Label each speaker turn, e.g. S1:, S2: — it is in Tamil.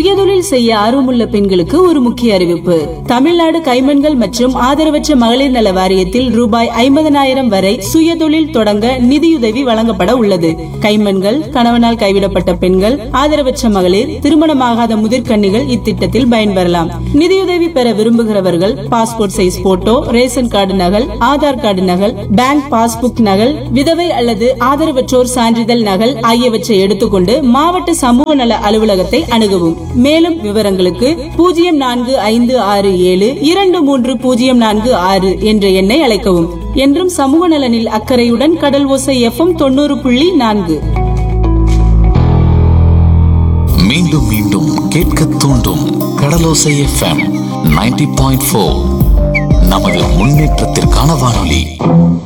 S1: சுயதொழில் செய்ய ஆர்வமுள்ள பெண்களுக்கு ஒரு முக்கிய அறிவிப்பு தமிழ்நாடு கைமண்கள் மற்றும் ஆதரவற்ற மகளிர் நல வாரியத்தில் ரூபாய் ஐம்பதனாயிரம் வரை சுயதொழில் தொடங்க நிதியுதவி வழங்கப்பட உள்ளது கைமண்கள் கணவனால் கைவிடப்பட்ட பெண்கள் ஆதரவற்ற மகளிர் திருமணமாகாத முதிர்கன்னிகள் இத்திட்டத்தில் பயன்பெறலாம் நிதியுதவி பெற விரும்புகிறவர்கள் passport size photo ration card நகல் ஆதார் கார்டு நகல் பேங்க் பாஸ்புக் நகல் விதவை அல்லது ஆதரவற்றோர் சான்றிதழ் நகல் ஆகியவற்றை எடுத்துக்கொண்டு மாவட்ட சமூக நல அலுவலகத்தை அணுகவும் மேலும் விவரங்களுக்கு பூஜ்ஜியம் நான்கு ஐந்து ஆறு ஏழு இரண்டு மூன்று பூஜ்ஜியம் நான்கு ஆறு என்ற எண்ணை அழைக்கவும் என்றும் சமூக நலனில் அக்கறையுடன் கடல் ஓசை எஃப்எம் தொண்ணூறு புள்ளி நான்கு
S2: மீண்டும் மீண்டும் கேட்க தூண்டும் Kadalosai FM ninety point four நமது முன்னேற்றத்திற்கான வானொலி